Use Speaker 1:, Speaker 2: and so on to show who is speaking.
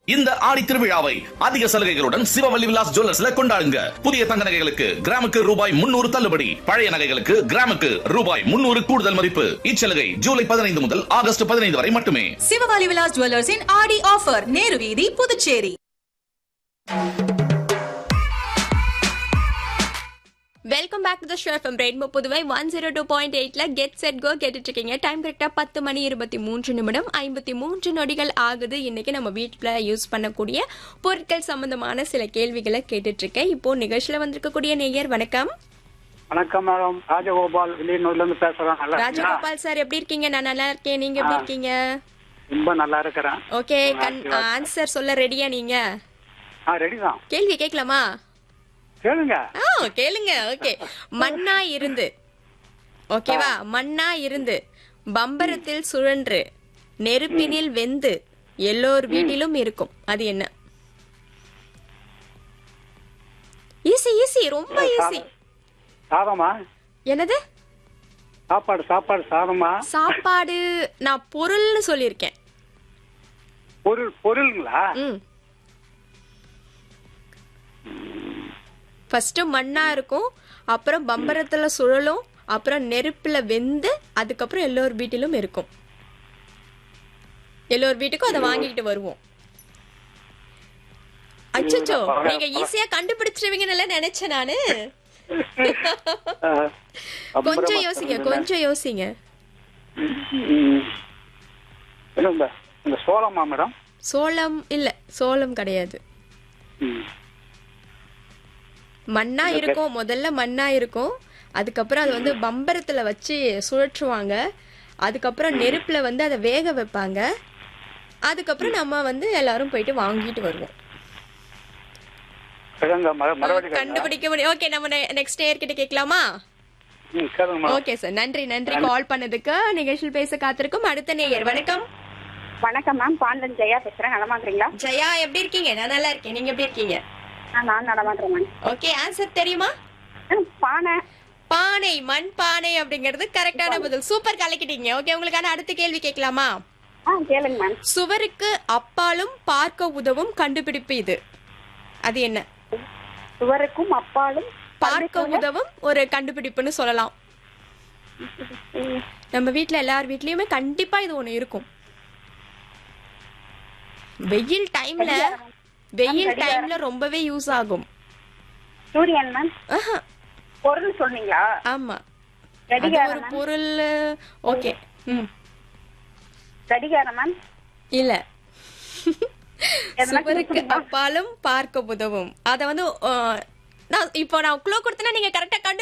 Speaker 1: இந்த ஆடி திருவிழாவை அதிக சலுகைகளுடன் சிவவல்லி விலாஸ் ஜுவல்லர்ஸ்ல கொண்டாடுங்க புதிய தங்க நகைகளுக்கு கிராமுக்கு ரூபாய் முன்னூறு தள்ளுபடி பழைய நகைகளுக்கு கிராமுக்கு ரூபாய் முன்னூறு கூடுதல் மதிப்பு இச்சலுகை ஜூலை பதினைந்து முதல் ஆகஸ்ட் பதினைந்து வரை மட்டுமே
Speaker 2: சிவகாலி விலாஸ் ஜுவல்லர்ஸின் ஆடி ஆஃபர் நேரு வீதி Puducherry
Speaker 3: welcome back to the show FM rainbow Puduvai one zero two point எயிட்ல கெட் செட் கோ கேட்டுட்டு இருக்கீங்க டைம் கரெக்டா பத்து மணி இருபத்தி மூன்று நிமிடம் ஐம்பத்தி மூன்று நொடிகள் ஆகுது இன்னைக்கு நம்ம வீட்டில் யூஸ் பண்ணக்கூடிய பொருட்கள் சம்பந்தமான சில கேள்விகளை கேட்டுட்டு இருக்கேன் இப்போ நிகழ்ச்சியில வந்திருக்கக்கூடிய நேயர் வணக்கம்
Speaker 4: வணக்கம் மேடம் ராஜகோபால் வெளியூர்ல இருந்து பேசுறேன் நல்லா இருக்கீங்களா?
Speaker 3: ராஜகோபால் சார் எப்படி இருக்கீங்க நான் நல்லா இருக்கேன் நீங்க எப்படி இருக்கீங்க
Speaker 4: ரொம்ப நல்லா இருக்கிறேன்
Speaker 3: ஓகே கண் ஆன்சர் சொல்ல ரெடியா நீங்க
Speaker 4: ஆ ரெடி தான்
Speaker 3: கேள்வி கேட்கலாமா
Speaker 4: கேளுங்க
Speaker 3: ஆ கேளுங்க ஓகே மண்ணா இருந்து ஓகேவா மண்ணா இருந்து பம்பரத்தில் சுழன்று நெருப்பினில் வெந்து எல்லோர் வீட்டிலும் இருக்கும் அது என்ன ஈஸி ஈஸி ரொம்ப ஈஸி
Speaker 4: சாதமா
Speaker 3: என்னது
Speaker 4: சாப்பாடு சாப்பாடு சாதமா
Speaker 3: சாப்பாடு நான் பொருள்னு சொல்லியிருக்கேன்
Speaker 4: பொருள் பொருளுங்களா
Speaker 3: ம் ஃபர்ஸ்ட் மண்ணா இருக்கும் அப்புறம் பம்பரத்துல சுழலும் அப்புறம் நெருப்புல வெந்து அதுக்கப்புறம் எல்லோர் வீட்டிலும் இருக்கும் எல்லோர் வீட்டுக்கும் அதை வாங்கிட்டு வருவோம் அச்சச்சோ நீங்க ஈஸியா கண்டுபிடிச்சிருவீங்கன்னு நினைச்சேன் நானு
Speaker 4: ஆ,
Speaker 3: கொஞ்சம் யோசிங்க கொஞ்சம் யோசிங்க
Speaker 4: ம். என்ன இந்த இந்த சோளமா மேடம்
Speaker 3: சோளம் இல்ல சோளம் கிடையாது
Speaker 4: ம்.
Speaker 3: மண்ணா இருக்கும் முதல்ல மண்ணா இருக்கும் அதுக்கப்புறம் அது வந்து பம்பரத்துல வச்சு சுழற்றுவாங்க அதுக்கப்புறம் நெருப்புல வந்து அதை வேக வைப்பாங்க அதுக்கப்புறம் நம்ம வந்து எல்லாரும் போயிட்டு வாங்கிட்டு வருவோம்
Speaker 4: கேளுங்க மறு- மறுபடியும் கேளுங்க.
Speaker 3: கண்டுபிடிக்க முடியும் ஓகே நம்ம நெக்ஸ்ட் இயர் கிட்ட கேட்கலாமா
Speaker 4: ம், கேளுங்க மேடம்
Speaker 3: ஓகே சார் நன்றி நன்றி கால் பண்ணதுக்கு நிகழ்ச்சியில் பேச காத்திருக்கும் அடுத்த நேயர் வணக்கம்
Speaker 5: வணக்கம் மேம் பாண்டன் ஜெயா பேசுறேன் நலமாக்குறீங்களா
Speaker 3: ஜெயா எப்படி இருக்கீங்க நான் நல்லா இருக்கேன் நீங்க எப்படி இருக்கீங்க
Speaker 5: ஆ, நான் நலமாக்குறேன் மேம்
Speaker 3: ஓகே ஆன்சர் தெரியுமா
Speaker 5: ம், பானை
Speaker 3: பானை மண் பானை அப்படிங்கிறது கரெக்டான பதில் சூப்பர் கலக்கிட்டீங்க ஓகே உங்களுக்கான அடுத்த கேள்வி கேட்கலாமா
Speaker 5: ஆ கேளுங்க மேம்
Speaker 3: சுவருக்கு அப்பாலும் பார்க்க உதவும் கண்டுபிடிப்பு இது அது என்ன
Speaker 5: சுவருக்கும் அப்பாலும்
Speaker 3: பார்க்க உதவும் ஒரு கண்டுபிடிப்புன்னு சொல்லலாம் நம்ம வீட்ல எல்லார் வீட்லயுமே கண்டிப்பா இது ஒண்ணு இருக்கும் வெயில் டைம்ல வெயில் டைம்ல ரொம்பவே யூஸ் ஆகும்
Speaker 5: சூரியன் மேம்
Speaker 3: ஆஹா,
Speaker 5: பொருள் சொன்னீங்களா
Speaker 3: ஆமா அது
Speaker 5: கடிகாரம்
Speaker 3: ஒரு
Speaker 5: மேம்
Speaker 3: பொருள் ஓகே ம்
Speaker 5: கடிகாரம் மேம்
Speaker 3: இல்ல
Speaker 5: எதனா
Speaker 3: சுவருக்கு அப்பாலும் பார்க்க உதவும் அத வந்து அஹ், நான் இப்போ நான் குளோ கொடுத்தேன்னா நீங்க கரெக்டா கண்டு